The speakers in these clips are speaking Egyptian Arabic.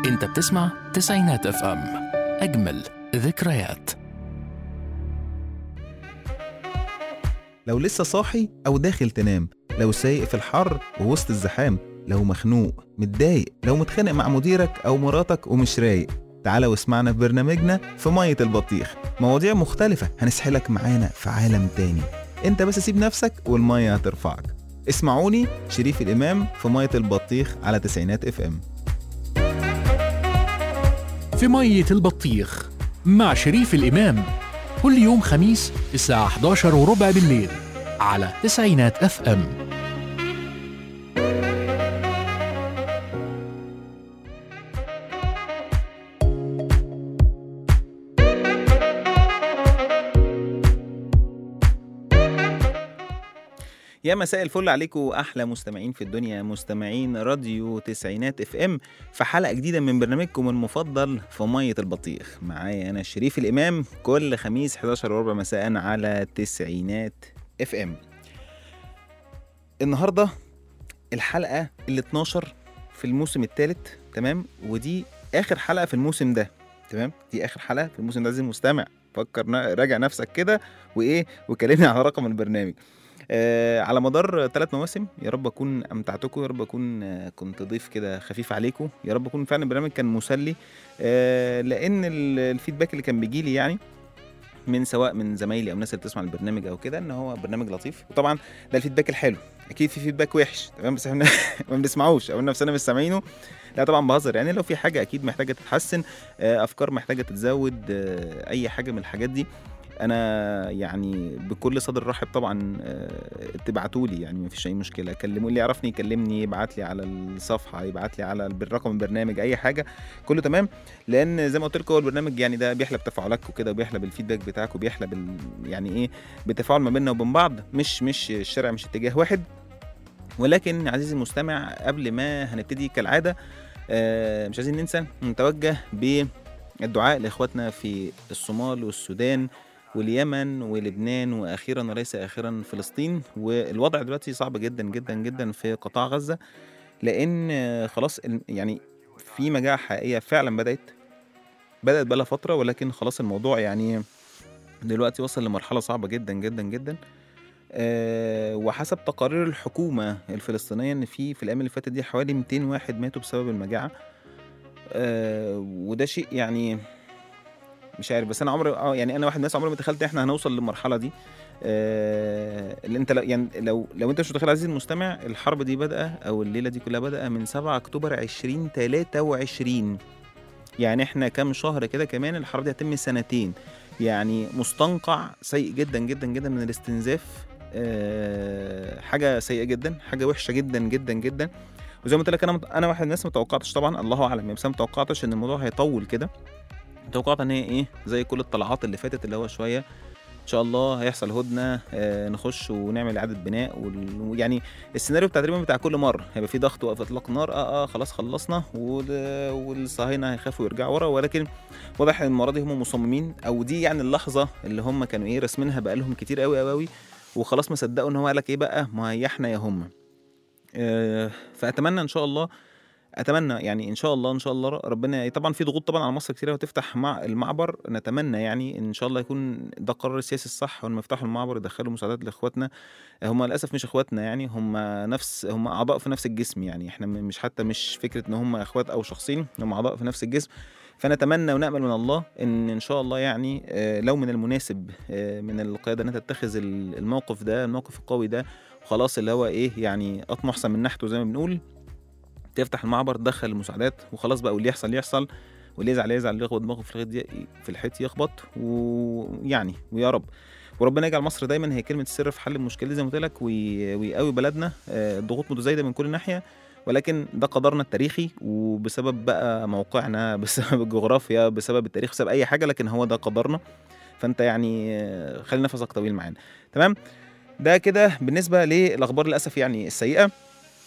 انت بتسمع تسعينات اف ام اجمل ذكريات لو لسه صاحي أو داخل تنام لو سايق في الحر ووسط الزحام لو مخنوق متضايق لو متخانق مع مديرك أو مراتك ومش رايق تعالى واسمعنا في برنامجنا في مية البطيخ مواضيع مختلفة هنسحلك معانا في عالم تاني انت بس سيب نفسك والمية هترفعك اسمعوني شريف الإمام في مية البطيخ على تسعينات اف ام في مية البطيخ مع شريف الإمام كل يوم خميس الساعة 11 وربع بالليل على تسعينات اف ام يا مساء الفل عليكم احلى مستمعين في الدنيا مستمعين راديو تسعينات اف ام في حلقه جديده من برنامجكم المفضل في ميه البطيخ معايا انا شريف الامام كل خميس 11 وربع مساء على تسعينات اف ام النهارده الحلقه ال 12 في الموسم الثالث تمام ودي اخر حلقه في الموسم ده تمام دي اخر حلقه في الموسم ده عزيزي المستمع فكر نا- راجع نفسك كده وايه وكلمني على رقم البرنامج آه على مدار ثلاث مواسم يا رب اكون امتعتكم يا رب اكون آه كنت ضيف كده خفيف عليكم يا رب اكون فعلا البرنامج كان مسلي آه لان ال- الفيدباك اللي كان بيجي لي يعني من سواء من زمايلي او الناس اللي بتسمع البرنامج او كده ان هو برنامج لطيف وطبعا ده الفيدباك الحلو اكيد في فيدباك وحش تمام بس احنا ما بنسمعوش او نفسنا مش سامعينه لا طبعا بهزر يعني لو في حاجه اكيد محتاجه تتحسن آه، افكار محتاجه تتزود آه، اي حاجه من الحاجات دي انا يعني بكل صدر رحب طبعا تبعتوا لي يعني مفيش اي مشكله كلموا اللي يعرفني يكلمني يبعت لي على الصفحه يبعت لي على الرقم البرنامج اي حاجه كله تمام لان زي ما قلت لكم هو البرنامج يعني ده بيحلى بتفاعلاتكم كده وبيحلى بالفيدباك بتاعكم وبيحلى بال يعني ايه بالتفاعل ما بيننا وبين بعض مش مش الشارع مش اتجاه واحد ولكن عزيزي المستمع قبل ما هنبتدي كالعاده آه، مش عايزين ننسى نتوجه بالدعاء لاخواتنا في الصومال والسودان واليمن ولبنان واخيرا وليس اخيرا فلسطين والوضع دلوقتي صعب جدا جدا جدا في قطاع غزه لان آه، خلاص ال- يعني في مجاعه حقيقيه فعلا بدات بدات بقى فتره ولكن خلاص الموضوع يعني دلوقتي وصل لمرحله صعبه جدا جدا جدا آه، وحسب تقارير الحكومه الفلسطينيه ان في في الايام اللي فاتت دي حوالي 200 واحد ماتوا بسبب المجاعه آه، وده شيء يعني مش عارف بس انا عمري اه يعني انا واحد من الناس عمري ما تخيلت احنا هنوصل للمرحله دي آه اللي انت لو يعني لو لو انت مش متخيل عزيزي المستمع الحرب دي بادئه او الليله دي كلها بادئه من 7 اكتوبر 2023 يعني احنا كام شهر كده كمان الحرب دي هتتم سنتين يعني مستنقع سيء جدا جدا جدا من الاستنزاف آه حاجه سيئه جدا حاجه وحشه جدا جدا جدا وزي ما قلت لك انا انا واحد من الناس ما توقعتش طبعا الله اعلم يعني بس أنا ما توقعتش ان الموضوع هيطول كده توقعت ان هي ايه زي كل الطلعات اللي فاتت اللي هو شويه ان شاء الله هيحصل هدنه آه نخش ونعمل اعاده بناء وال- ويعني السيناريو بتاع تقريبا بتاع كل مره هيبقى في ضغط وقف اطلاق نار اه اه خلاص خلصنا وال- والصهاينه هيخافوا يرجعوا ورا ولكن واضح ان المره دي هم مصممين او دي يعني اللحظه اللي هم كانوا ايه راسمينها بقالهم كتير قوي قوي قوي وخلاص ما صدقوا ان هو قال لك ايه بقى ما هي احنا يا هم آه فاتمنى ان شاء الله اتمنى يعني ان شاء الله ان شاء الله ربنا طبعا في ضغوط طبعا على مصر كتير وتفتح مع المعبر نتمنى يعني ان شاء الله يكون ده القرار السياسي الصح وان يفتحوا المعبر يدخلوا مساعدات لاخواتنا هم للاسف مش اخواتنا يعني هم نفس هم اعضاء في نفس الجسم يعني احنا م- مش حتى مش فكره ان هم اخوات او شخصين هم اعضاء في نفس الجسم فنتمنى ونامل من الله ان ان شاء الله يعني آه، لو من المناسب آه، من القياده انها تتخذ ال- الموقف ده الموقف القوي ده وخلاص اللي هو ايه يعني اطمح احسن من نحته زي ما بنقول تفتح المعبر تدخل المساعدات وخلاص بقى واللي يحصل يحصل واللي يزعل يزعل اللي يخبط دماغه في الحيط ي- في الحيط يخبط ويعني ويا رب وربنا يجعل مصر دايما هي كلمه السر في حل المشكله دي زي ما قلت لك وي- ويقوي بلدنا آه، ضغوط متزايده من كل ناحيه ولكن ده قدرنا التاريخي وبسبب بقى موقعنا بسبب الجغرافيا بسبب التاريخ بسبب اي حاجه لكن هو ده قدرنا فانت يعني آه، خلي نفسك طويل معانا تمام ده كده بالنسبه للاخبار للاسف يعني السيئه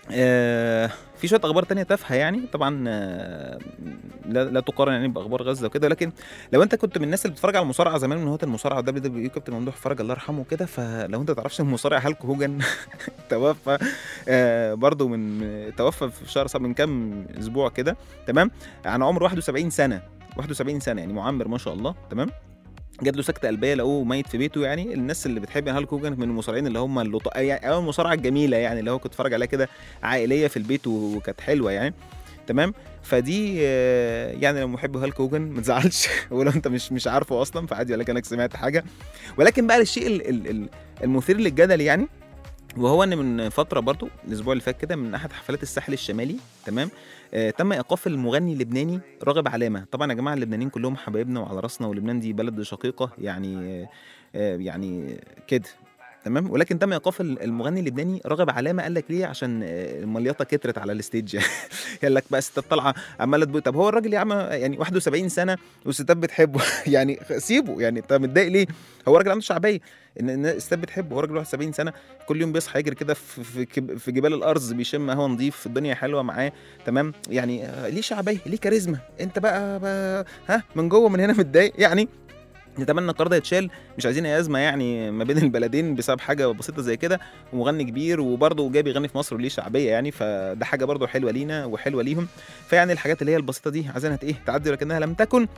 آه في شويه اخبار تانية تافهه يعني طبعا آه لا, لا تقارن يعني باخبار غزه وكده لكن لو انت كنت من الناس اللي بتتفرج على المصارعه زمان من هواة المصارعه دبليو دبليو اي كابتن ممدوح فرج الله يرحمه وكده فلو انت ما تعرفش المصارع هالك هوجن توفى آه برضه من من- توفى في شهر سبعة من كام اسبوع كده تمام عن عمر 71 سنه 71 سنه يعني معمر ما شاء الله تمام جات له سكته قلبيه لقوه ميت في بيته يعني الناس اللي بتحب هالك هوجن من المصارعين اللي هم اللطاء يعني او المصارعه الجميله يعني اللي هو كنت اتفرج عليها كده عائليه في البيت و- وكانت حلوه يعني تمام فدي آه، يعني لو محب هالك هوجن ما تزعلش ولو انت مش مش عارفه اصلا فعادي ولا كانك سمعت حاجه ولكن بقى الشيء ال- ال- ال- المثير للجدل يعني وهو ان من فتره برضو الاسبوع اللي فات كده من احد حفلات الساحل الشمالي تمام آه تم ايقاف المغني اللبناني راغب علامه طبعا يا جماعه اللبنانيين كلهم حبايبنا وعلى راسنا ولبنان دي بلد شقيقه يعني آه آه، يعني كده تمام ولكن تم ايقاف ال- المغني اللبناني راغب علامه قال لك ليه عشان آه، المليطه كترت على الستيج قال لك بقى ستات طالعه عماله تقول طب هو الراجل يا عم يعني 71 سنه والستات بتحبه يعني سيبه يعني انت متضايق ليه هو راجل عنده شعبيه ان إن الستات بتحبه هو راجل 71 سنه كل يوم بيصحى يجري كده في في كب- في جبال الارز بيشم هوا نظيف الدنيا حلوه معاه تمام يعني آه، ليه شعبيه ليه كاريزما انت بقى, بقى ها من جوه من هنا متضايق يعني نتمنى القرار ده يتشال مش عايزين اي ازمه يعني ما بين البلدين بسبب حاجه بسيطه زي كده ومغني كبير وبرضه جاي بيغني في مصر وليه شعبيه يعني فده حاجه برضه حلوه لينا وحلوه ليهم فيعني الحاجات اللي هي البسيطه دي عايزينها ايه تعدي ولكنها لم تكن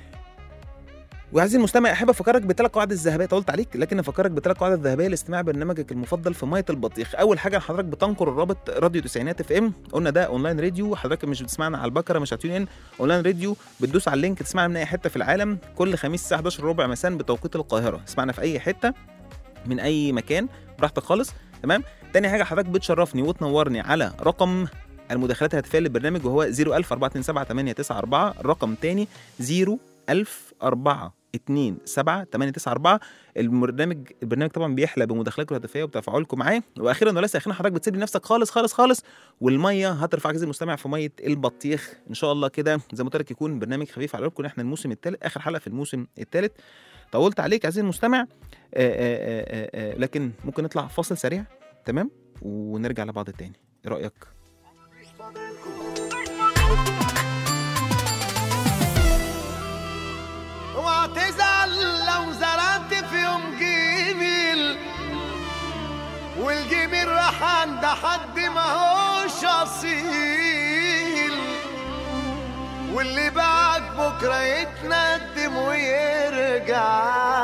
وعزيزي المستمع احب افكرك بثلاث قواعد الذهبيه طولت عليك لكن افكرك بثلاث قواعد الذهبيه لاستماع برنامجك المفضل في ميه البطيخ اول حاجه حضرتك بتنقر الرابط راديو تسعينات اف ام قلنا ده اونلاين راديو حضرتك مش بتسمعنا على البكره مش هتيون ان اونلاين راديو بتدوس على اللينك تسمعنا من اي حته في العالم كل خميس الساعه 11 ربع مساء بتوقيت القاهره اسمعنا في اي حته من اي مكان براحتك خالص تمام تاني حاجه حضرتك بتشرفني وتنورني على رقم المداخلات الهاتفيه للبرنامج وهو 01000 427 الرقم تاني 01000 4 2 7 8 9 4 البرنامج البرنامج طبعا بيحلى بمداخلاتكم الهاتفيه وبتفاعلكم معاه واخيرا وليس اخيرا حضرتك بتسيب نفسك خالص خالص خالص والميه هترفع عزيزي المستمع في ميه البطيخ ان شاء الله كده زي ما قلت لك يكون برنامج خفيف على قلوبكم احنا الموسم الثالث اخر حلقه في الموسم الثالث طولت عليك عزيزي المستمع آآ آآ آآ آآ لكن ممكن نطلع فاصل سريع تمام ونرجع لبعض تاني ايه رايك اوعى تزعل لو زرعت في يوم جميل والجميل راح عند حد ما هوش اصيل واللي بعد بكره يتندم ويرجع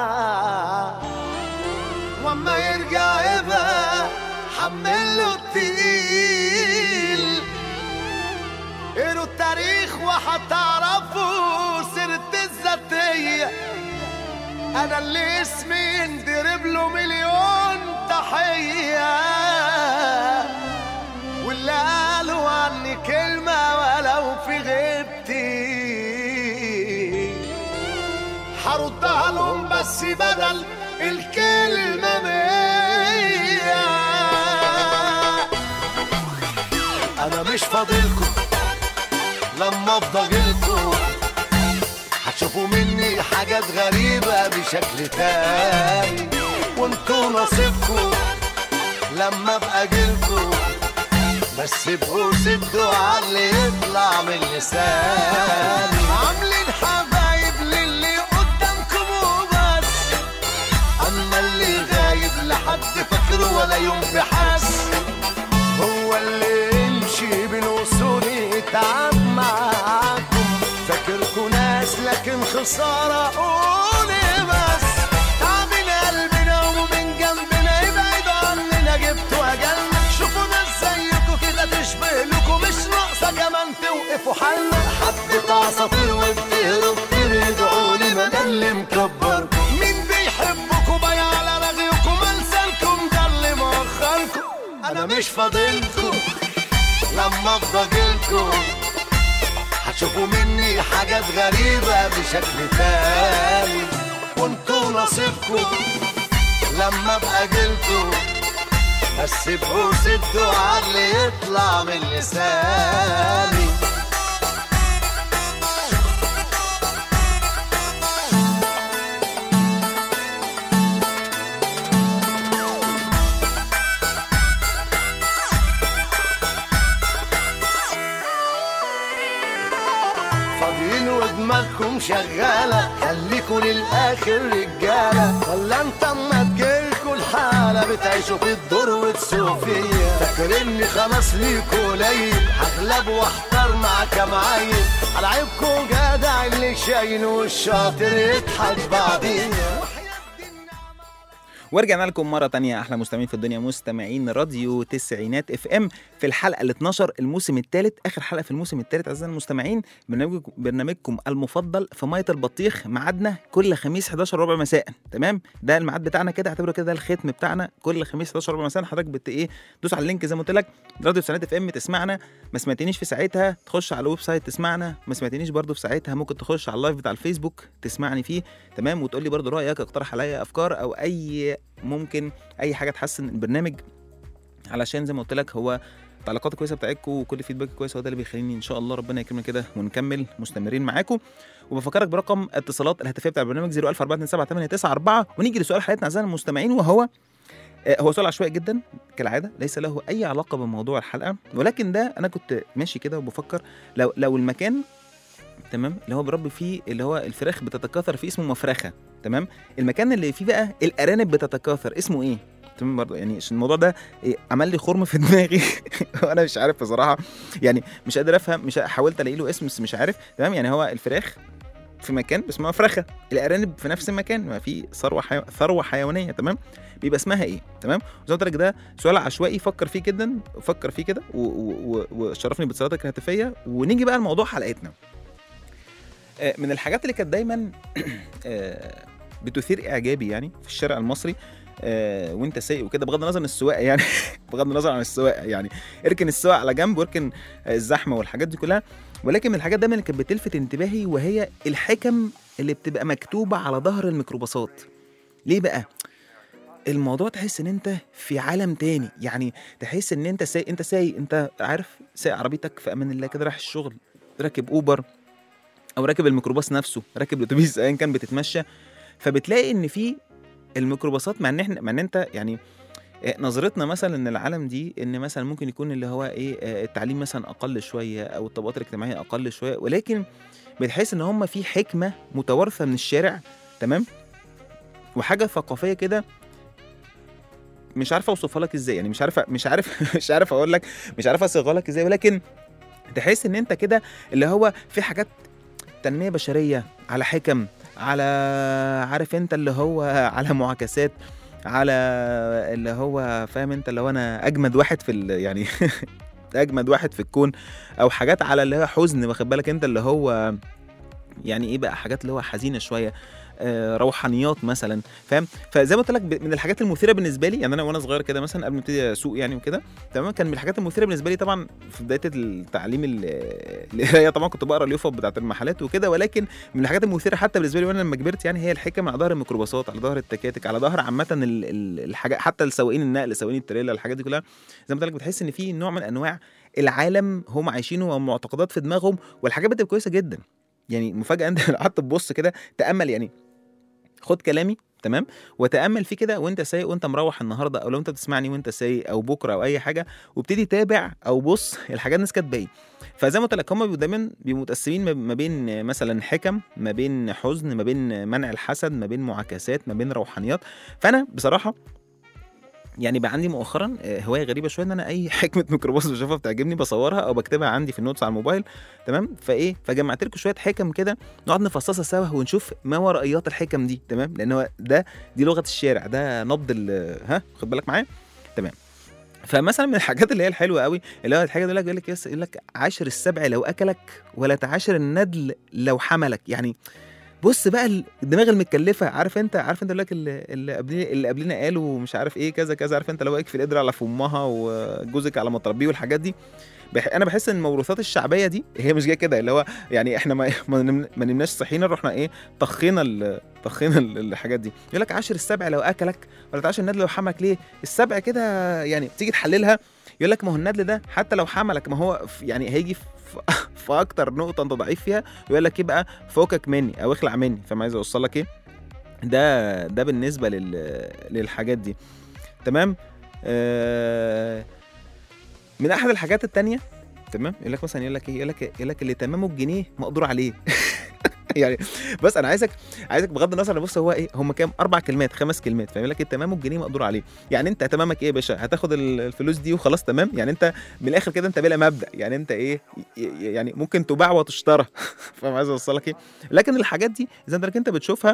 واما يرجع يبقى حمله التقيل قروا التاريخ وهتعرفوا سيرة الذاتية أنا اللي اسمي يندرب له مليون تحية واللي قالوا عني كلمة ولو في غيبتي هردها لهم بس بدل الكلمة مية أنا مش فاضلكم لما افضى جيلكم هتشوفوا مني حاجات غريبة بشكل تاني وانتوا نصيبكم لما ابقى جيلكم بس ابقوا سدوا على اللي يطلع من لساني عاملين حبايب للي قدامكم وبس اما اللي غايب لحد فاكره ولا يوم بحس هو اللي يمشي بالوصول يتعب معاكم فاكركوا ناس لكن خسارة قولي بس تعبين قلبنا ومن جنبنا يبعد عننا جبتوا أجلنا شوفوا ناس زيكوا كده تشبه لكم مش ناقصة كمان توقفوا حالنا حبة عصافير وبتهرب ترجعوا لي ما ده اللي مكبركم مين بيحبكوا بايع على رغيكم انسانكم ده اللي مؤخركم انا مش فاضلكم لما افضى جيلكم هتشوفوا مني حاجات غريبة بشكل تاني وانتوا نصيبكم لما ابقى جيلكم بس ابقوا سدوا على اللي يطلع من لساني ودماغكم شغالة خليكوا للآخر رجالة ولا انت اما تجيلكوا الحالة بتعيشوا في الدور وتسوقوا فيا فاكريني خلاص ليكوا قليل هغلب واحتار مع كام عيل على عيبكوا جدع اللي شايل والشاطر يضحك بعدين ورجعنا لكم مرة تانية أحلى مستمعين في الدنيا مستمعين راديو تسعينات اف ام في الحلقة ال 12 الموسم الثالث آخر حلقة في الموسم الثالث أعزائي المستمعين برنامج برنامجكم المفضل في مية البطيخ ميعادنا كل خميس 11 ربع مساء تمام ده الميعاد بتاعنا كده اعتبره كده الختم بتاعنا كل خميس 11 ربع مساء حضرتك بت ايه دوس على اللينك زي ما قلت لك راديو تسعينات اف ام تسمعنا ما سمعتنيش في ساعتها تخش على الويب سايت تسمعنا ما سمعتنيش برضو في ساعتها ممكن تخش على اللايف بتاع الفيسبوك تسمعني فيه تمام وتقول لي برضو رايك اقترح عليا افكار او اي ممكن اي حاجه تحسن البرنامج علشان زي ما قلت لك هو التعليقات الكويسه بتاعتكم وكل فيدباك كويس هو ده اللي بيخليني ان شاء الله ربنا يكرمنا كده ونكمل مستمرين معاكم وبفكرك برقم الاتصالات الهاتفيه بتاع البرنامج 014278994 ونيجي لسؤال حلقتنا اعزائي المستمعين وهو آه، هو سؤال عشوائي جدا كالعاده ليس له اي علاقه بموضوع الحلقه ولكن ده انا كنت ماشي كده وبفكر لو لو المكان تمام اللي هو بربي فيه اللي هو الفراخ بتتكاثر فيه اسمه مفرخه تمام المكان اللي فيه بقى الارانب بتتكاثر اسمه ايه تمام برضه يعني عشان الموضوع ده إيه، عمل لي خرم في دماغي وانا مش عارف بصراحه يعني مش قادر افهم مش حاولت الاقي له اسم بس مش عارف تمام يعني هو الفراخ في مكان اسمها مفرخه الارانب في نفس المكان ما في ثروه حيو... ثروه حيوانيه تمام بيبقى اسمها ايه تمام وزي ما قلت لك ده سؤال عشوائي فكر فيه جدا فكر فيه كده و- و- و- وشرفني باتصالاتك الهاتفيه ونيجي بقى لموضوع حلقتنا آه، من الحاجات اللي كانت دايما آه، بتثير اعجابي يعني في الشارع المصري آه، وانت سايق وكده بغض النظر عن السواقه يعني بغض النظر عن السواقه يعني اركن السواقه على جنب واركن آه، الزحمه والحاجات دي كلها ولكن من الحاجات دايما اللي كانت بتلفت انتباهي وهي الحكم اللي بتبقى مكتوبه على ظهر الميكروباصات ليه بقى الموضوع تحس ان انت في عالم تاني يعني تحس ان انت سايق انت سايق انت عارف سايق عربيتك في امان الله كده رايح الشغل راكب اوبر او راكب الميكروباص نفسه راكب الاتوبيس ايا كان بتتمشى فبتلاقي ان في الميكروباصات مع ان احنا مع ان انت يعني آه، نظرتنا مثلا ان العالم دي ان مثلا ممكن يكون اللي هو ايه آه، التعليم مثلا اقل شويه او الطبقات الاجتماعيه اقل شويه ولكن بتحس ان هم في حكمه متوارثه من الشارع تمام وحاجه ثقافيه كده مش عارف اوصفها لك ازاي يعني مش عارف مش عارف مش عارف اقول لك مش عارف اصيغها لك ازاي ولكن تحس ان انت كده اللي هو في حاجات تنميه بشريه على حكم على عارف انت اللي هو على معاكسات على اللي هو فاهم انت اللي هو انا اجمد واحد في ال- يعني اجمد واحد في الكون او حاجات على اللي هو حزن واخد بالك انت اللي هو يعني ايه بقى حاجات اللي هو حزينه شويه آه، روحانيات مثلا فاهم فزي ما قلت لك ب- من الحاجات المثيره بالنسبه لي يعني انا وانا صغير كده مثلا قبل ما ابتدي اسوق يعني وكده تمام كان من الحاجات المثيره بالنسبه لي طبعا في بدايه التعليم ال- القرايه طبعا كنت بقرا اليوفط بتاعت المحلات وكده ولكن من الحاجات المثيره حتى بالنسبه لي وانا لما كبرت يعني هي الحكم على ظهر الميكروباصات على ظهر التكاتك على ظهر عامه ال- ال- الحاجات حتى السواقين النقل سواقين التريلا الحاجات دي كلها زي ما قلت لك بتحس ان في نوع من انواع العالم هم عايشينه ومعتقدات في دماغهم والحاجات بتبقى كويسه جدا يعني مفاجاه انت لو قعدت تبص كده تامل يعني خد كلامي تمام وتامل فيه كده وانت سايق وانت مروح النهارده او لو انت بتسمعني وانت سايق او بكره او اي حاجه وابتدي تابع او بص الحاجات الناس كاتبه ايه فزي ما قلت لك هم بيبقوا دايما بيبقوا متقسمين ما- ما بين مثلا حكم ما بين حزن ما بين منع الحسد ما بين معاكسات ما بين روحانيات فانا بصراحه يعني بقى عندي مؤخرا آه، هوايه غريبه شويه ان انا اي حكمه ميكروباص بشوفها بتعجبني بصورها او بكتبها عندي في النوتس على الموبايل تمام فايه فجمعت لكم شويه حكم كده نقعد نفصصها سوا ونشوف ما ورائيات الحكم دي تمام لان هو ده دي لغه الشارع ده نبض ال- ها خد بالك معايا تمام فمثلا من الحاجات اللي هي الحلوه قوي اللي هو الحاجه دي يقول لك يقول لك يس- يقول لك عاشر السبع لو اكلك ولا تعاشر الندل لو حملك يعني بص بقى ال- الدماغ المتكلفه عارف انت عارف انت يقول لك اللي اللي قبلنا اللي قبلنا قالوا مش عارف ايه كذا كذا عارف انت لو واقف في القدر على فمها وجوزك على مطربيه والحاجات دي بح... انا بحس ان الموروثات الشعبيه دي هي مش جايه كده اللي هو يعني احنا ما ما, نم... ما نمناش صحينا رحنا ايه طخينا ال... طخينا ال- الحاجات دي يقول لك عاشر السبع لو اكلك ولا تعاشر الندل لو حملك ليه السبع كده يعني تيجي تحللها يقول لك ما هو الندل ده حتى لو حملك ما هو في- يعني هيجي في في اكتر نقطه انت ضعيف فيها يقول لك يبقى فوقك مني او اخلع مني فاهم عايز اوصل لك ايه ده ده بالنسبه لل... للحاجات دي تمام آه من احد الحاجات التانية تمام يقول لك مثلا يقول لك ايه يقول لك يقول لك اللي تمامه الجنيه مقدور عليه يعني بس انا عايزك عايزك بغض النظر بص هو ايه هم كام اربع كلمات خمس كلمات فاهم لك التمام والجنيه مقدور عليه يعني انت تمامك ايه يا باشا هتاخد ال- الفلوس دي وخلاص تمام يعني انت من الاخر كده انت بلا مبدا يعني انت ايه ي- ي- يعني ممكن تباع وتشترى فاهم عايز اوصلك ايه لكن الحاجات دي زي ما انت بتشوفها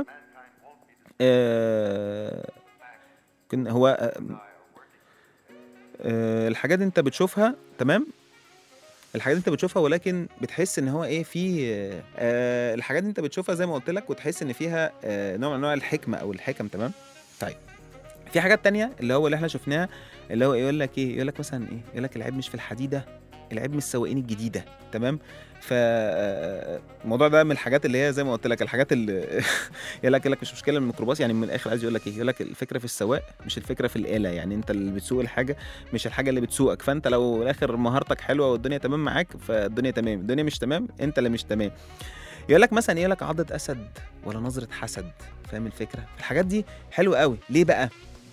آه كن هو آه آه الحاجات دي انت بتشوفها تمام الحاجات دي انت بتشوفها ولكن بتحس ان هو ايه في آه الحاجات دي انت بتشوفها زي ما قلت لك وتحس ان فيها آه نوع من انواع الحكمه او الحكم تمام طيب في حاجات تانية اللي هو اللي احنا شفناها اللي هو يقول لك ايه يقول لك مثلا ايه يقول لك العيب مش في الحديده العيب من السواقين الجديده تمام ف آه، الموضوع ده من الحاجات اللي هي زي ما قلت لك الحاجات اللي يقول لك يقول لك مش مشكله من الميكروباص يعني من الاخر عايز يقول لك ايه يقول لك الفكره في السواق مش الفكره في الاله يعني انت اللي بتسوق الحاجه مش الحاجه اللي بتسوقك فانت لو الاخر مهارتك حلوه والدنيا تمام معاك فالدنيا تمام الدنيا مش تمام انت اللي مش تمام يقول لك مثلا يقول لك عضة اسد ولا نظرة حسد فاهم الفكرة الحاجات دي حلوة قوي ليه بقى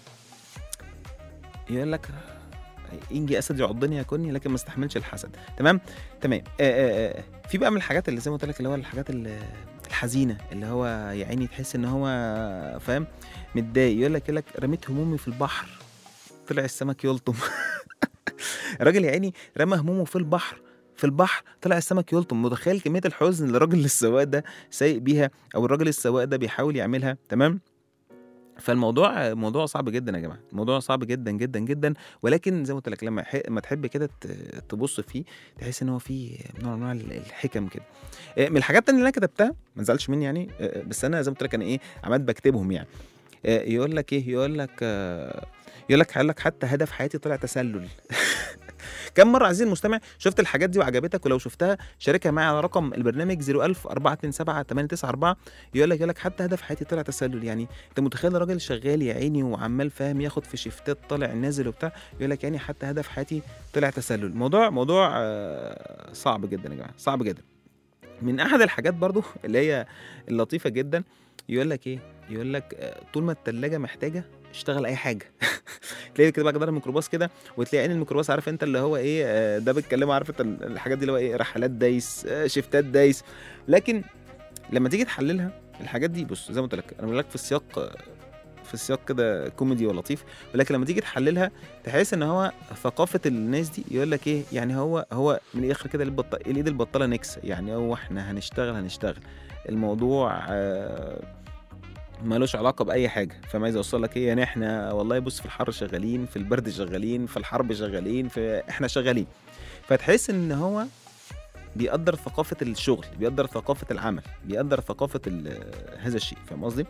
يقول لك يجي اسد يعضني ياكلني لكن ما استحملش الحسد تمام تمام آه آه آه. في بقى من الحاجات اللي زي ما قلت لك اللي هو الحاجات ال- الحزينه اللي هو يا عيني تحس ان هو فاهم متضايق يقول لك يقول لك رميت همومي في البحر طلع السمك يلطم الراجل يا عيني رمى همومه في البحر في البحر طلع السمك يلطم متخيل كميه الحزن اللي الراجل السواق ده سايق بيها او الراجل السواق ده بيحاول يعملها تمام فالموضوع موضوع صعب جدا يا جماعه الموضوع صعب جدا جدا جدا ولكن زي ما قلت لك لما ح- لما تحب كده ت- تبص فيه تحس ان هو فيه نوع من انواع ال- الحكم كده آه، من الحاجات التانية اللي انا كتبتها ما تزعلش مني يعني آه، بس انا زي ما قلت لك انا ايه عمال بكتبهم يعني آه، يقول لك ايه يقول لك آه، يقول لك قال لك حتى هدف حياتي طلع تسلل كم مره عزيزي المستمع شفت الحاجات دي وعجبتك ولو شفتها شاركها معايا على رقم البرنامج 01000 427 894 يقول لك يقول لك حتى هدف حياتي طلع تسلل يعني انت متخيل راجل شغال يا عيني وعمال فاهم ياخد في شيفتات طالع نازل وبتاع يقول لك يعني حتى هدف حياتي طلع تسلل موضوع موضوع آه، صعب جدا يا جماعه صعب جدا من احد الحاجات برضو اللي هي اللطيفه جدا يقول لك ايه يقول لك آه، طول ما التلاجة محتاجه اشتغل اي حاجه تلاقي كده بقى جدار الميكروباص كده وتلاقي عين الميكروباص عارف انت اللي هو ايه آه، ده بيتكلموا عارف انت الحاجات دي اللي هو ايه رحلات دايس آه، شيفتات دايس لكن لما تيجي تحللها الحاجات دي بص زي ما قلت لك انا بقول لك في السياق في السياق كده كوميدي ولطيف ولكن لما تيجي تحللها تحس ان هو ثقافه الناس دي يقول لك ايه يعني هو هو من الاخر كده البط... الايد البطاله نكسه يعني هو احنا هنشتغل هنشتغل الموضوع آه ملوش علاقه باي حاجه فما عايز اوصل لك ايه يعني احنا والله بص في الحر شغالين في البرد شغالين في الحرب شغالين في احنا شغالين فتحس ان هو بيقدر ثقافه الشغل بيقدر ثقافه العمل بيقدر ثقافه ال- هذا الشيء فاهم قصدي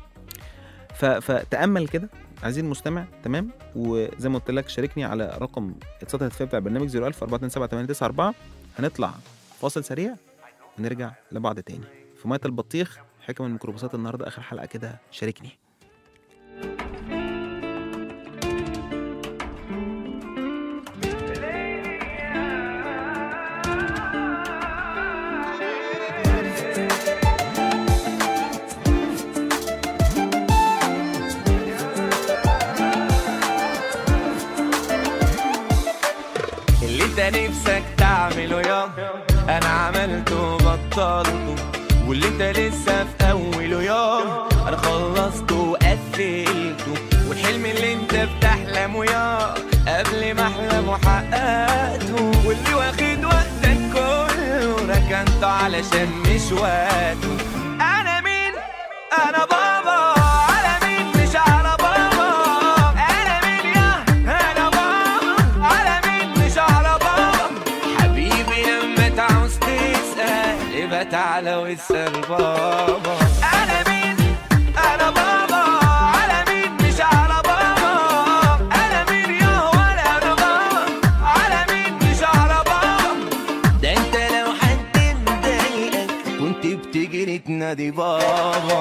ف- فتامل كده عزيزي المستمع تمام وزي ما قلت لك شاركني على رقم اتصال الهاتفيه بتاع البرنامج 01000 427 هنطلع فاصل سريع ونرجع لبعض تاني في ميه البطيخ حكم الميكروباصات النهارده اخر حلقه كده شاركني اللي انت نفسك تعمله يا انا عملته وبطلته واللي انت لسه في اوله يا انا خلصته وقفلته والحلم اللي انت بتحلمه يا قبل ما احلم وحققته واللي واخد وقتك كله ركنته علشان مش وقته انا مين انا بابا على مين مش على بابا انا مين يا انا بابا على مين مش على بابا حبيبي لما تعوز تسأل يبقى تعالى واسأل بابا انا مين انا بابا على مين مش على بابا انا مين يا ولا انا بابا على مين مش على بابا ده انت لو حد مضايقك كنت بتجري تنادي بابا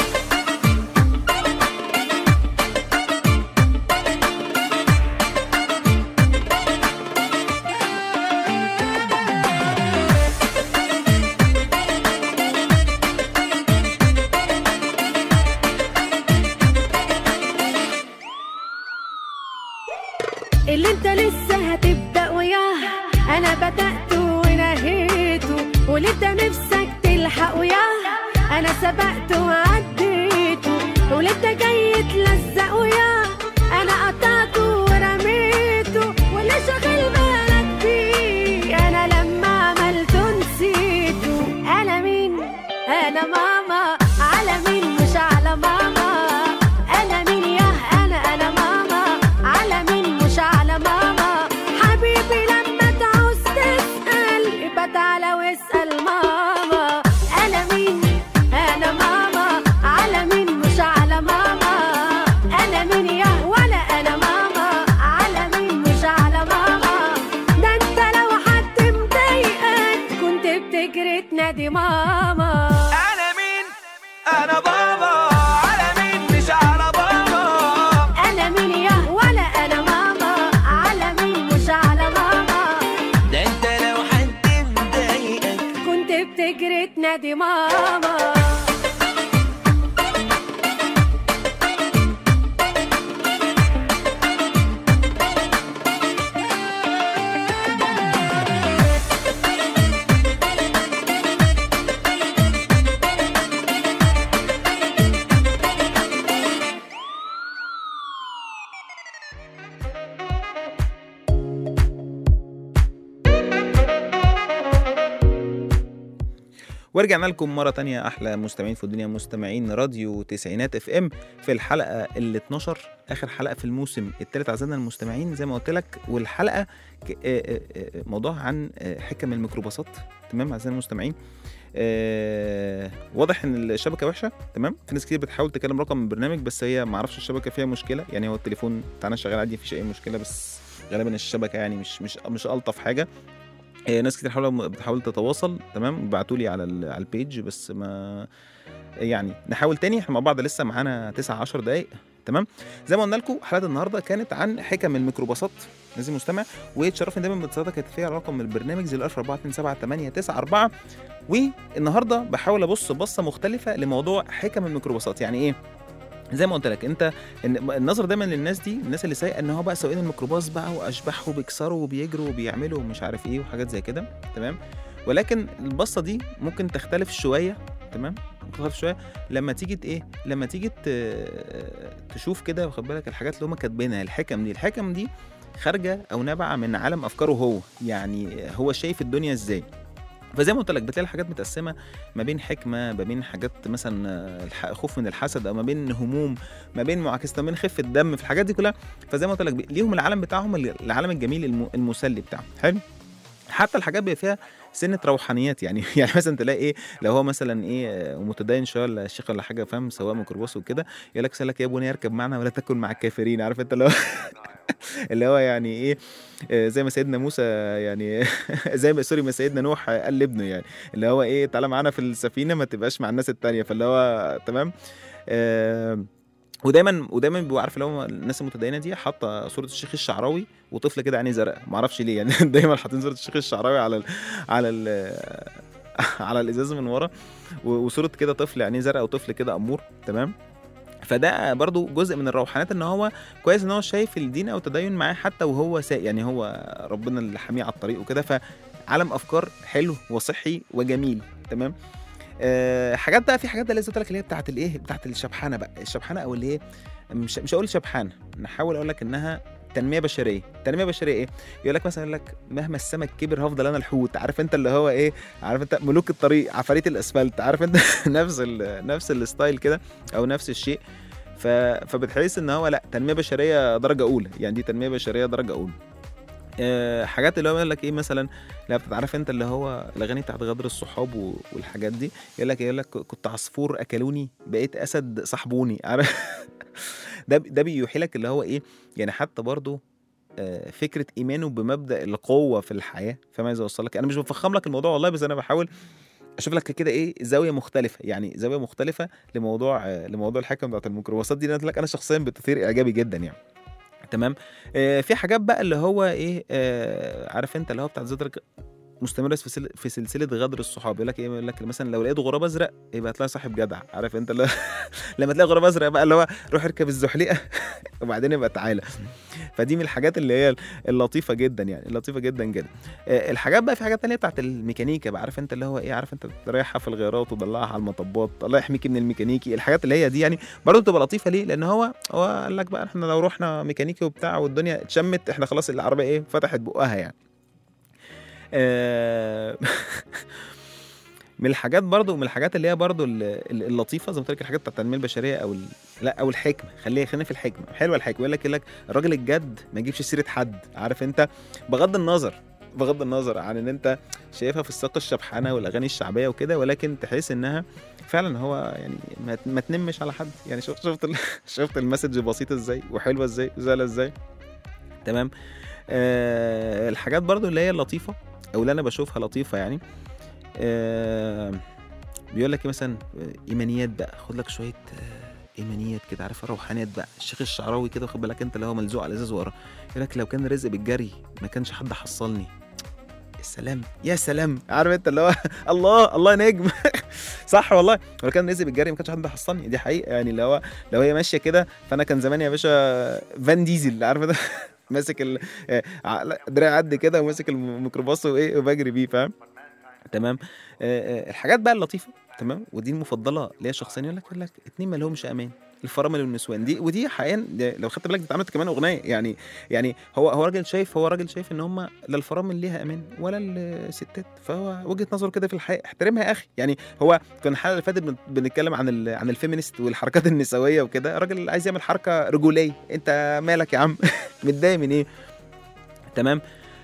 اللي انت لسه هتبدأ وياه انا بدأت ونهيته واللي انت نفسك تلحق وياه انا سبقته وعديته ولسه جاي تلزق وياه انا قطعته ورميته واللي شاغل بالك بيه انا لما عملته نسيته انا مين انا ماما على مين مش على ماما انا مين يا انا انا ماما على مين مش على ماما حبيبي لما تعوز تسأل يبقى تعالى واسأل ماما انا مين انا ماما على مين مش على ماما انا مين يا ولا انا ماما على مين مش على ماما ده انت لو حد مضايقك كنت بتجري تنادي ماما انا مين انا بابا على مين مش على بابا انا مين يا ولا انا ماما على مين مش على ماما ده انت لو حد مضايقك كنت بتجري تنادي ماما ورجعنا لكم مرة تانية أحلى مستمعين في الدنيا مستمعين راديو تسعينات اف ام في الحلقة ال 12 آخر حلقة في الموسم الثالث أعزائنا المستمعين زي ما قلت لك والحلقة ك- آه، آه، آه، موضوع عن آه، حكم الميكروباصات تمام أعزائنا المستمعين آه واضح ان الشبكه وحشه تمام في ناس كتير بتحاول تكلم رقم من البرنامج بس هي ما اعرفش الشبكه فيها مشكله يعني هو التليفون بتاعنا شغال عادي مفيش اي مشكله بس غالبا الشبكه يعني مش مش مش الطف حاجه آه، ناس كتير حاول بتحاول تتواصل تمام ابعتوا لي على ال- على البيج بس ما يعني نحاول تاني احنا مع بعض لسه معانا 9 10 دقايق تمام زي ما قلنا لكم حلقه النهارده كانت عن حكم الميكروباصات لازم مستمع وتشرفني دايما باتصالاتك هتفيع رقم البرنامج 0427894 والنهارده بحاول ابص بصه مختلفه لموضوع حكم الميكروباصات يعني ايه زي ما قلت لك انت إن- النظر دايما للناس دي الناس اللي سايقه ان هو بقى سواقين الميكروباص بقى واشباح وبيكسروا وبيجروا وبيعملوا ومش عارف ايه وحاجات زي كده تمام ولكن البصه دي ممكن تختلف شويه تمام ممكن تختلف شويه لما تيجي ت- ايه لما تيجي ت- تشوف كده واخد بالك الحاجات اللي هم كاتبينها الحكم دي الحكم دي خارجه او نابعه من عالم افكاره هو يعني هو شايف الدنيا ازاي فزي ما قلت لك بتلاقي الحاجات متقسمه ما بين حكمه ما بين حاجات مثلا آه، الح- خوف من الحسد او ما بين هموم ما بين معاكسه ما بين خفه دم في الحاجات دي كلها فزي ما قلت لك بي- ليهم العالم بتاعهم ال- العالم الجميل الم- المسلي بتاعهم حلو حتى الحاجات بيبقى فيها سنه روحانيات يعني يعني مثلا تلاقي ايه لو هو مثلا ايه آه، متدين شويه ولا شيخ ولا حاجه فاهم سواق ميكروباص وكده يقول لك سالك يا ابني اركب معنا ولا تكن مع الكافرين عارف انت اللي هو اللي هو يعني ايه آه، زي ما سيدنا موسى يعني زي ما سوري ما سيدنا نوح قال لابنه يعني اللي هو ايه تعالى معانا في السفينه ما تبقاش مع الناس التانية فاللي هو تمام آه ودايما ودايما بيبقوا عارف اللي هو الناس المتدينه دي حاطه صوره الشيخ الشعراوي وطفل كده عينيه زرقاء ما اعرفش ليه يعني دايما حاطين صوره الشيخ الشعراوي على ال على ال على الازاز من ورا و- وصوره كده طفل عينيه زرقاء وطفل كده امور تمام فده برضو جزء من الروحانيات ان هو كويس ان هو شايف الدين او التدين معاه حتى وهو سايق يعني هو ربنا اللي حاميه على الطريق وكده فعالم افكار حلو وصحي وجميل تمام أه حاجات بقى في حاجات بقى لازم لك اللي هي بتاعت الايه بتاعت الشبحانه بقى الشبحانه او اللي هي مش مش هقول شبحانه نحاول اقول لك انها تنميه بشريه تنميه بشريه ايه يقول لك مثلا يقول لك مهما السمك كبر هفضل انا الحوت عارف انت اللي هو ايه عارف انت ملوك الطريق عفاريت الاسفلت عارف انت نفس ال نفس الستايل كده او نفس الشيء ف... فبتحس ان هو لا تنميه بشريه درجه اولى يعني دي تنميه بشريه درجه اولى أه حاجات اللي هو يقول لك ايه مثلا لا بتعرف انت اللي هو الاغاني بتاعت غدر الصحاب و- والحاجات دي يقول لك يقول لك كنت عصفور اكلوني بقيت اسد صاحبوني عارف ده ده بيوحي لك اللي هو ايه يعني حتى برضو آه، فكره ايمانه بمبدا القوه في الحياه فاهم عايز اوصل لك انا مش بفخم لك الموضوع والله بس انا بحاول اشوف لك كده ايه زاويه مختلفه يعني زاويه مختلفه لموضوع آه، لموضوع الحكم بتاعت الميكروباصات دي أنا قلت لك انا شخصيا بتثير اعجابي جدا يعني تمام آه في حاجات بقى اللي هو ايه آه عارف انت اللي هو بتاعت زدرك مستمرة في سل... في سلسلة غدر الصحاب يقول لك ايه يقول لك مثلا لو لقيت غراب ازرق يبقى هتلاقي صاحب جدع عارف انت اللي... لما تلاقي غراب ازرق بقى اللي هو روح اركب الزحليقة وبعدين يبقى تعالى فدي من الحاجات اللي هي اللطيفه جدا يعني اللطيفه جدا جدا آه، الحاجات بقى في حاجات تانية بتاعت الميكانيكا بقى عارف انت اللي هو ايه عارف انت رايحه في الغيارات وضلعها على المطبات الله يحميكي من الميكانيكي الحاجات اللي هي دي يعني برضه بتبقى لطيفه ليه لان هو هو قال لك بقى احنا لو رحنا ميكانيكي وبتاع والدنيا اتشمت احنا خلاص العربيه ايه فتحت بقها يعني آه، من الحاجات برضو من الحاجات اللي هي برضو ال- ال- اللطيفه زي ما قلت لك الحاجات بتاعت التنميه البشريه او ال... لا او الحكمه خلينا خلينا في الحكمه حلوه الحكمه يقول لك يقول لك الراجل الجد ما يجيبش سيره حد عارف انت بغض النظر بغض النظر عن ان انت شايفها في الساق الشبحانه والاغاني الشعبيه وكده ولكن تحس انها فعلا هو يعني ما, ما تنمش على حد يعني شفت شفت ال... شفت المسج بسيطه ازاي وحلوه ازاي وزالة ازاي تمام آه الحاجات برضو اللي هي اللطيفه او اللي انا بشوفها لطيفه يعني آه بيقول لك ايه مثلا آه، ايمانيات بقى خد لك شويه آه، ايمانيات كده عارف روحانيات بقى الشيخ الشعراوي كده واخد بالك انت اللي هو ملزوق على الازاز ورا يقول لك لو كان رزق بالجري ما كانش حد حصلني يا سلام يا سلام عارف انت اللي هو الله الله نجم صح والله لو كان رزق بالجري ما كانش حد حصلني دي حقيقه يعني اللي هو لو هي ماشيه كده فانا كان زمان يا باشا فان ديزل عارف ده ماسك ال آه، ع- دراع قد كده وماسك الميكروباص وايه وبجري بيه فاهم تمام آه، آه، الحاجات بقى اللطيفه تمام ودي المفضله ليا شخصيا يقول لك يقول لك اتنين ما لهمش امان الفرامل والنسوان دي ودي حقيقه ده لو خدت بالك دي اتعملت كمان اغنيه يعني يعني هو هو راجل شايف هو راجل شايف ان هم لا الفرامل ليها امان ولا الستات فهو وجهه نظره كده في الحياه احترمها يا اخي يعني هو كان الحلقه اللي فاتت بن- بنتكلم عن ال عن الفيمينست والحركات النسويه وكده الراجل عايز يعمل حركه رجوليه انت مالك يا عم متضايق من ايه تمام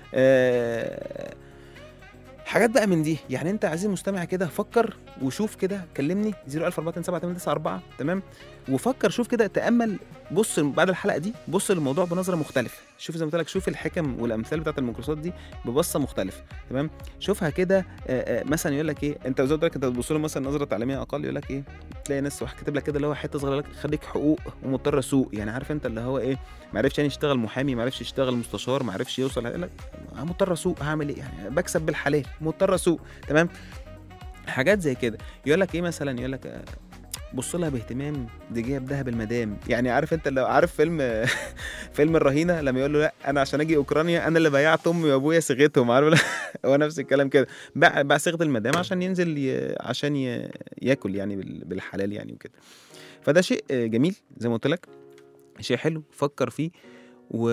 آه حاجات بقى من دي يعني انت عزيزي المستمع كده فكر وشوف كده كلمني 014278994 تمام وفكر شوف كده تامل بص بعد الحلقه دي بص للموضوع بنظره مختلفه شوف زي ما قلت لك شوف الحكم والامثال بتاعت الميكروسوفت دي ببصه مختلفه تمام شوفها كده آه، آه، مثلا يقول لك ايه انت زي ما قلت لك انت بتبص له مثلا نظره تعليميه اقل يقول لك ايه تلاقي ناس واحد كاتب لك كده اللي هو حته صغيره لك خليك حقوق ومضطر اسوق يعني عارف انت اللي هو ايه ما عرفش يعني يشتغل محامي ما عرفش يشتغل مستشار ما عرفش يوصل يقول لك أنا مضطر اسوق هعمل ايه يعني بكسب بالحلال مضطر اسوق تمام حاجات زي كده يقول لك ايه مثلا يقول لك آه، بص لها باهتمام دي جايه بذهب المدام يعني عارف انت لو عارف فيلم فيلم الرهينه لما يقول له لا انا عشان اجي اوكرانيا انا اللي بيعت امي وابويا صيغتهم عارف هو نفس الكلام كده باع باع صيغه المدام عشان ينزل ي... عشان ي... ياكل يعني بال- بالحلال يعني وكده فده شيء آه، جميل زي ما قلت لك شيء حلو فكر فيه و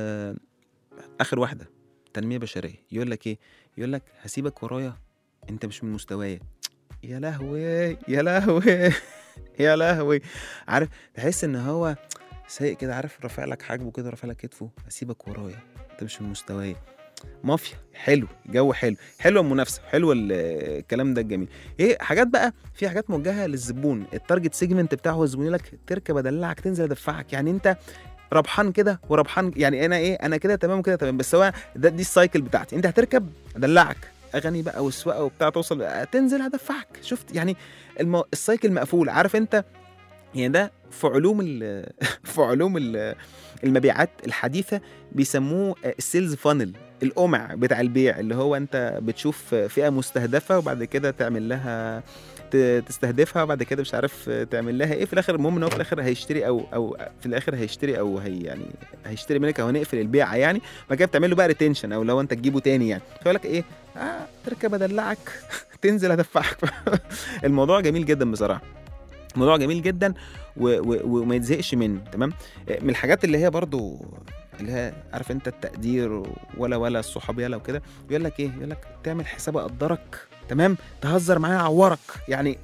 اخر واحده تنميه بشريه يقول لك ايه يقول لك هسيبك ورايا انت مش من مستوايا يا لهوي يا لهوي يا لهوي عارف تحس ان هو سايق كده عارف رافع لك حاجبه كده رافع لك كتفه هسيبك ورايا انت مش من مستوايا مافيا حلو جو حلو حلوه المنافسه حلوه ال- الكلام ده الجميل ايه حاجات بقى في حاجات موجهه للزبون التارجت سيجمنت بتاعه هو الزبون يقول لك تركب ادلعك تنزل ادفعك يعني انت ربحان كده وربحان يعني انا ايه انا كده تمام وكده تمام بس هو ده دي السايكل بتاعتي انت هتركب ادلعك اغاني بقى والسواقه وبتاع توصل تنزل هدفعك شفت يعني المو... السايكل مقفول عارف انت يعني ده في علوم ال في علوم ال المبيعات الحديثه بيسموه السيلز فانل القمع بتاع البيع اللي هو انت بتشوف فئه مستهدفه وبعد كده تعمل لها ت- تستهدفها وبعد كده مش عارف تعمل لها ايه في الاخر المهم ان هو في الاخر هيشتري او او في الاخر هيشتري او هي يعني هيشتري منك او هنقفل البيعه يعني بعد كده بتعمل له بقى ريتنشن او لو انت تجيبه تاني يعني فيقول لك ايه اه تركب ادلعك تنزل ادفعك الموضوع جميل جدا بصراحه موضوع جميل جدا و... و... وما يتزهقش منه تمام من الحاجات اللي هي برضو اللي هي عارف انت التقدير ولا ولا الصحاب يلا وكده يقول لك ايه يقول لك تعمل حساب اقدرك تمام تهزر معايا اعورك يعني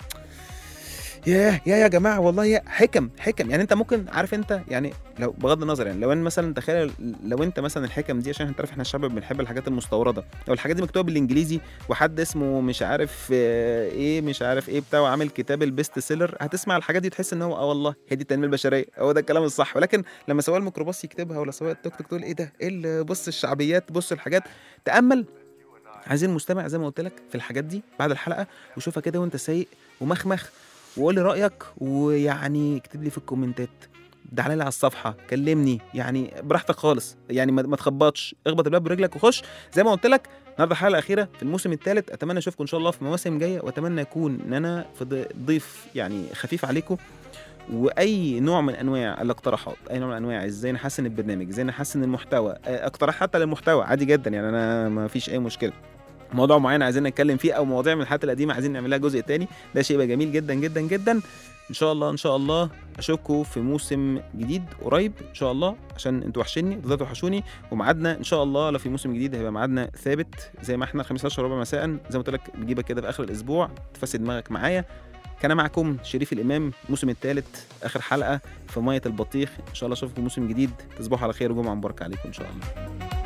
ياه يا يا جماعه والله يا حكم حكم يعني انت ممكن عارف انت يعني لو بغض النظر يعني لو ان مثلا تخيل لو انت مثلا الحكم دي عشان انت عارف احنا الشعب بنحب الحاجات المستورده لو الحاجات دي مكتوبه بالانجليزي وحد اسمه مش عارف آه، ايه مش عارف ايه بتاع وعامل كتاب البيست سيلر هتسمع الحاجات دي تحس ان هو اه والله هي دي التنميه البشريه هو ده الكلام الصح ولكن لما سواق الميكروباص يكتبها ولا سواق التوك توك تقول ايه ده ايه اللي بص الشعبيات بص الحاجات تامل عايزين المستمع زي ما قلت لك في الحاجات دي بعد الحلقه وشوفها كده وانت سايق ومخمخ وقول لي رايك ويعني اكتب لي في الكومنتات ده على على الصفحه كلمني يعني براحتك خالص يعني ما ما تخبطش اخبط الباب برجلك وخش زي ما قلت لك النهارده الحلقه الاخيره في الموسم الثالث اتمنى اشوفكم ان شاء الله في مواسم جايه واتمنى اكون ان انا في ضي- ضيف يعني خفيف عليكم واي نوع من انواع الاقتراحات اي نوع من انواع ازاي نحسن البرنامج ازاي نحسن المحتوى آه، اقتراح حتى للمحتوى عادي جدا يعني انا ما فيش اي مشكله موضوع معين عايزين نتكلم فيه او مواضيع من الحلقات القديمه عايزين نعمل لها جزء تاني ده شيء يبقى جميل جدا جدا جدا ان شاء الله ان شاء الله اشوفكم في موسم جديد قريب ان شاء الله عشان انتوا وحشني تقدروا توحشوني وميعادنا ان شاء الله لو في موسم جديد هيبقى ميعادنا ثابت زي ما احنا 15 ربع مساء زي ما قلت لك بجيبك كده في اخر الاسبوع تفسد دماغك معايا كان معكم شريف الامام الموسم الثالث اخر حلقه في ميه البطيخ ان شاء الله اشوفكم موسم جديد تصبحوا على خير وجمعه مباركه عليكم ان شاء الله